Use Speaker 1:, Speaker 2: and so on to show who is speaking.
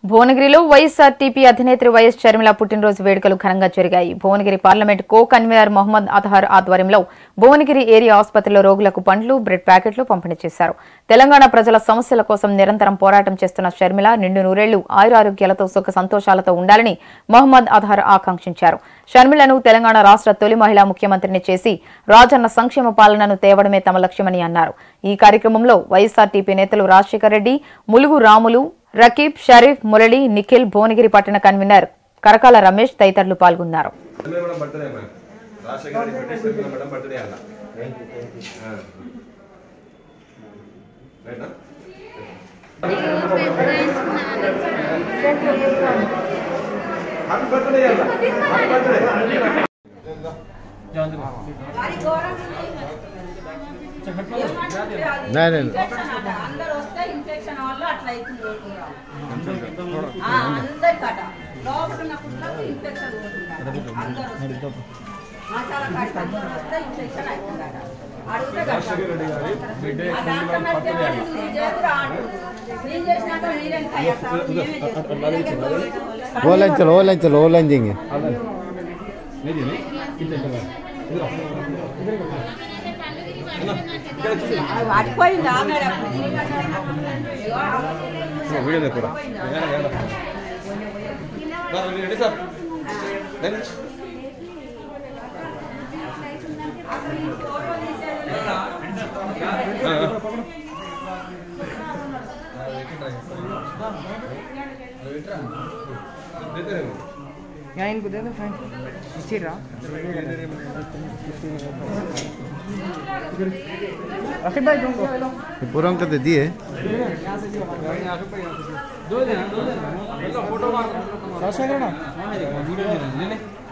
Speaker 1: భువనగిరిలో YSRTP అధినేత్రి YS Sharmila పుట్టినరోజు వేడుకలు ఘనంగా జరిగాయి Bhuvanagiri parliament co convener Mohammad Athar ఆధ్వర్యంలో భువనగిరి ఏరియా ఆసుపత్రిలో రోగులకు పండ్లు బ్రెడ్ ప్యాకెట్లు పంపిణీ చేశారు తెలంగాణ ప్రజల సమస్యల కోసం నిరంతరం పోరాటం చేస్తున్న షర్మిల నిండు నూరేళ్లు ఆయురారోగ్యాలతో సుఖ సంతోషాలతో ఉండాలని మొహమ్మద్ అతహర్ ఆకాంక్షించారు షర్మిలను తెలంగాణ రాష్ట్ర తొలి మహిళా ముఖ్యమంత్రిని చేసి రాజన్న సంక్షేమ పాలనను తేవడమే తమ లక్ష్యమని అన్నారు ఈ కార్యక్రమంలో వైఎస్ఆర్టీపీ నేతలు రాజశేఖర్ రెడ్డి ములుగు రాములు రకీబ్ షరీఫ్ మురళి నిఖిల్ భువనగిరి పట్టణ కన్వీనర్ కరకాల రమేష్ తదితరులు పాల్గొన్నారు
Speaker 2: ಶರ್ಮಿಳ ಮೇಡಮ್ ಬರ್ತಾರೆ ಮ್ಯಾಮ್ ರಾಜಶೇಖರ ರೆಡ್ಡಿ ಶರ್ಮಿಳ ಮೇಡಮ್ ಬರ್ತಾರೆ ಅಲ್ಲ ಹಾಂ ರೈಟಾ హ్యాపీ బర్త్డే అಲ್ಲ హ్యాపీ బర్త్డే
Speaker 3: नहीं नहीं
Speaker 4: అందరు వస్తే ఇన్ఫెక్షన్ వల్ల అట్లా అవుతుంది రోగులు. ఆ, అందరికట లోపల ఉన్న పుట్లకు ఇన్ఫెక్షన్ పోతుందట. అందరు వస్తే. ఆ, చాలా కష్టం. అందరు వస్తే ఇన్ఫెక్షన్ అవుతుందట. అడిగితే కష్టం. ఆ డాక్టర్ నడిచే వాడు నేను చేతులు ఆడు. నేను చేసినాక మీరేం కయ్యేస్తారు? మేమే చేస్తాం.
Speaker 3: वो लाइन चलो वो लाइन चलो वो लाइन देंगे
Speaker 4: అది పడిపోయింది ఆ మేడం.
Speaker 2: వీడియో కూడా రెడీ సార్
Speaker 5: यहाँ इनको दे दो फ्रेंड इसी रहा रखिए भाई तुमको
Speaker 3: ये पूरा अंक दे दिए
Speaker 5: दो दिन दो दिन फोटो मार वीडियो